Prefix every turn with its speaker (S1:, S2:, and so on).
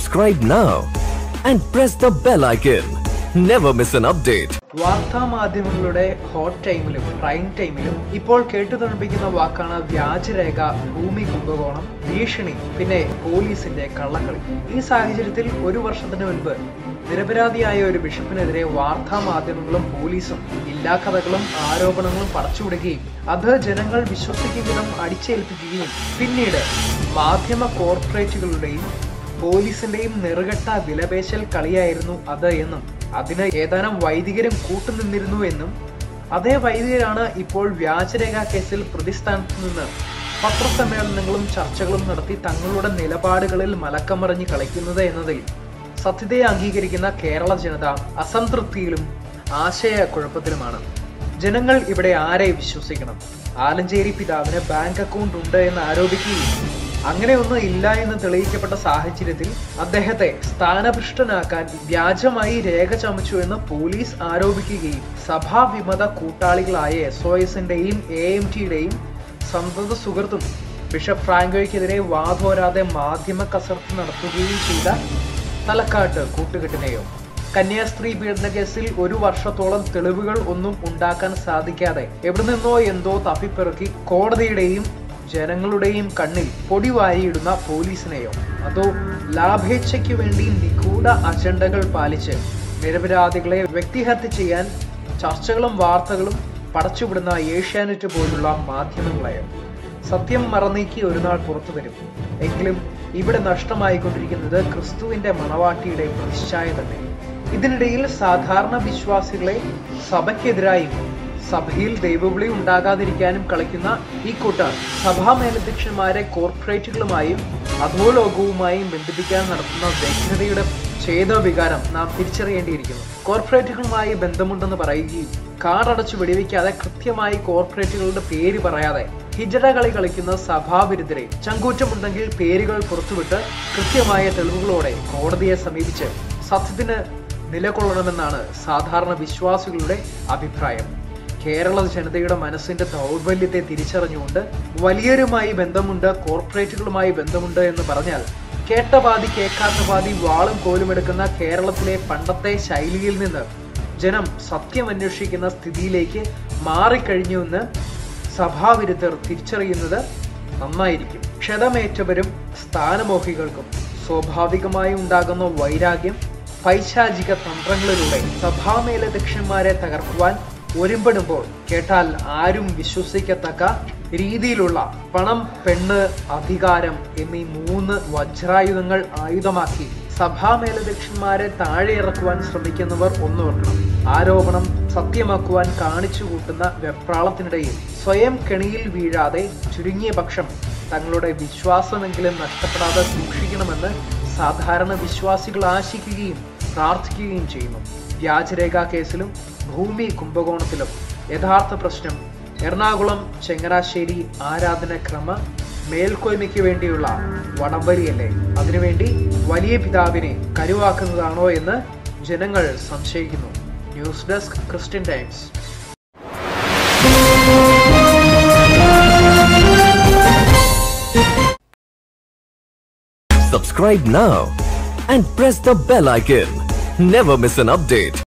S1: Subscribe now and press the bell icon. Never miss an update.
S2: വാർത്താ മാധ്യമങ്ങളുടെ hot ടൈമിലും prime ടൈമിലും ഇപ്പോൾ കേട്ടു തണുപ്പിക്കുന്ന വാക്കാണ് വ്യാജരേഖ ഭൂമി കുംഭകോണം ഭീഷണി പിന്നെ പോലീസിന്റെ കള്ളക്കളി ഈ സാഹചര്യത്തിൽ ഒരു വർഷത്തിന് മുൻപ് നിരപരാധിയായ ഒരു ബിഷപ്പിനെതിരെ വാർത്താ മാധ്യമങ്ങളും പോലീസും ഇല്ലാ കഥകളും ആരോപണങ്ങളും പടച്ചുവിടുകയും അത് ജനങ്ങൾ വിശ്വസിക്കും വിധം അടിച്ചേൽപ്പിക്കുകയും പിന്നീട് മാധ്യമ കോർപ്പറേറ്റുകളുടെയും പോലീസിന്റെയും നെറുകെട്ട വിലപേശൽ കളിയായിരുന്നു അത് എന്നും അതിന് ഏതാനും വൈദികരും കൂട്ടുനിന്നിരുന്നു എന്നും അതേ വൈദികരാണ് ഇപ്പോൾ വ്യാജരേഖ കേസിൽ പ്രതിസ്ഥാനത്ത് നിന്ന് പത്രസമ്മേളനങ്ങളും ചർച്ചകളും നടത്തി തങ്ങളുടെ നിലപാടുകളിൽ മലക്കമറിഞ്ഞ് കളിക്കുന്നത് എന്നതിൽ സത്യതയെ അംഗീകരിക്കുന്ന കേരള ജനത അസംതൃപ്തിയിലും ആശയക്കുഴപ്പത്തിലുമാണ് ജനങ്ങൾ ഇവിടെ ആരെ വിശ്വസിക്കണം ആലഞ്ചേരി പിതാവിന് ബാങ്ക് അക്കൗണ്ട് ഉണ്ട് എന്ന് ആരോപിക്കുകയും അങ്ങനെയൊന്നും ഇല്ല എന്ന് തെളിയിക്കപ്പെട്ട സാഹചര്യത്തിൽ അദ്ദേഹത്തെ സ്ഥാനഭൃഷ്ടനാക്കാൻ വ്യാജമായി രേഖ ചമച്ചു എന്ന് പോലീസ് ആരോപിക്കുകയും സഭാ വിമത കൂട്ടാളികളായ എസ് ഒ എസിന്റെയും എ എം ടിയുടെയും സന്തത സുഹൃത്തും ബിഷപ്പ് ഫ്രാങ്കോയ്ക്കെതിരെ വാതോരാതെ മാധ്യമ കസർത്ത് നടത്തുകയും ചെയ്ത തലക്കാട്ട് കൂട്ടുകെട്ടിനെയോ കന്യാസ്ത്രീ പീഡന കേസിൽ ഒരു വർഷത്തോളം തെളിവുകൾ ഒന്നും ഉണ്ടാക്കാൻ സാധിക്കാതെ എവിടെ നിന്നോ എന്തോ തപ്പിപ്പെറുക്കി കോടതിയുടെയും ജനങ്ങളുടെയും കണ്ണിൽ പൊടി വാരിയിടുന്ന പോലീസിനെയോ അതോ ലാഭേച്ഛയ്ക്ക് വേണ്ടി നിഗൂഢ അജണ്ടകൾ പാലിച്ച് നിരപരാധികളെ വ്യക്തിഹത്യ ചെയ്യാൻ ചർച്ചകളും വാർത്തകളും പടച്ചുവിടുന്ന ഏഷ്യാനെറ്റ് പോലുള്ള മാധ്യമങ്ങളെയോ സത്യം മറന്നീക്കി ഒരു നാൾ പുറത്തു വരും എങ്കിലും ഇവിടെ നഷ്ടമായിക്കൊണ്ടിരിക്കുന്നത് ക്രിസ്തുവിന്റെ മണവാട്ടിയുടെ പ്രതിഷ്ഠായ തന്നെ ഇതിനിടയിൽ സാധാരണ വിശ്വാസികളെ സഭയ്ക്കെതിരായും സഭയിൽ ദൈവവിളി ഉണ്ടാകാതിരിക്കാനും കളിക്കുന്ന ഈ കൂട്ടർ സഭാ മേലധ്യക്ഷന്മാരെ കോർപ്പറേറ്റുകളുമായും അധോലോകവുമായും ബന്ധിപ്പിക്കാൻ നടത്തുന്ന വ്യഗ്രതയുടെ ഛേദവികാരം നാം തിരിച്ചറിയേണ്ടിയിരിക്കുന്നു കോർപ്പറേറ്റുകളുമായി ബന്ധമുണ്ടെന്ന് പറയുകയും കാർഡടച്ചു വെടിവെക്കാതെ കൃത്യമായി കോർപ്പറേറ്റുകളുടെ പേര് പറയാതെ ഹിജറ കളി കളിക്കുന്ന സഭാവിരുദ്ധരെ ചങ്കൂറ്റമുണ്ടെങ്കിൽ പേരുകൾ പുറത്തുവിട്ട് കൃത്യമായ തെളിവുകളോടെ കോടതിയെ സമീപിച്ച് സത്യത്തിന് നിലകൊള്ളണമെന്നാണ് സാധാരണ വിശ്വാസികളുടെ അഭിപ്രായം കേരള ജനതയുടെ മനസ്സിന്റെ ദൗർബല്യത്തെ തിരിച്ചറിഞ്ഞുകൊണ്ട് വലിയരുമായി ബന്ധമുണ്ട് കോർപ്പറേറ്റുകളുമായി ബന്ധമുണ്ട് എന്ന് പറഞ്ഞാൽ കേട്ട പാതി കേൾക്കാത്ത പാതി വാളും കോലും എടുക്കുന്ന കേരളത്തിലെ പണ്ടത്തെ ശൈലിയിൽ നിന്ന് ജനം സത്യം അന്വേഷിക്കുന്ന സ്ഥിതിയിലേക്ക് മാറിക്കഴിഞ്ഞുവെന്ന് സഭാവിരുദ്ധർ തിരിച്ചറിയുന്നത് നന്നായിരിക്കും ക്ഷതമേറ്റവരും സ്ഥാനമോഹികൾക്കും സ്വാഭാവികമായി ഉണ്ടാകുന്ന വൈരാഗ്യം പൈശാചിക തന്ത്രങ്ങളിലൂടെ സഭാമേലധ്യക്ഷന്മാരെ തകർക്കുവാൻ ഒരുമ്പെടുമ്പോൾ കേട്ടാൽ ആരും വിശ്വസിക്കത്തക്ക രീതിയിലുള്ള പണം പെണ്ണ് അധികാരം എന്നീ മൂന്ന് വജ്രായുധങ്ങൾ ആയുധമാക്കി സഭാമേലധ്യക്ഷന്മാരെ താഴെ ഇറക്കുവാൻ ശ്രമിക്കുന്നവർ ഒന്നോർക്കണം ആരോപണം സത്യമാക്കുവാൻ കാണിച്ചു കൂട്ടുന്ന വെപ്രാളത്തിനിടയിൽ സ്വയം കെണിയിൽ വീഴാതെ ചുരുങ്ങിയ പക്ഷം തങ്ങളുടെ വിശ്വാസമെങ്കിലും നഷ്ടപ്പെടാതെ സൂക്ഷിക്കണമെന്ന് സാധാരണ വിശ്വാസികൾ ആശിക്കുകയും പ്രാർത്ഥിക്കുകയും ചെയ്യുന്നു വ്യാജരേഖാ കേസിലും ഭൂമി കുംഭകോണത്തിലും യഥാർത്ഥ പ്രശ്നം എറണാകുളം ചങ്ങനാശ്ശേരി ആരാധനക്രമ മേൽക്കോയ്മയ്ക്ക് വേണ്ടിയുള്ള വടംവലിയല്ലേ അതിനുവേണ്ടി വലിയ പിതാവിനെ കരുവാക്കുന്നതാണോ എന്ന് ജനങ്ങൾ സംശയിക്കുന്നു news desk Christian Times
S1: Subscribe now and press the bell icon. Never miss an update.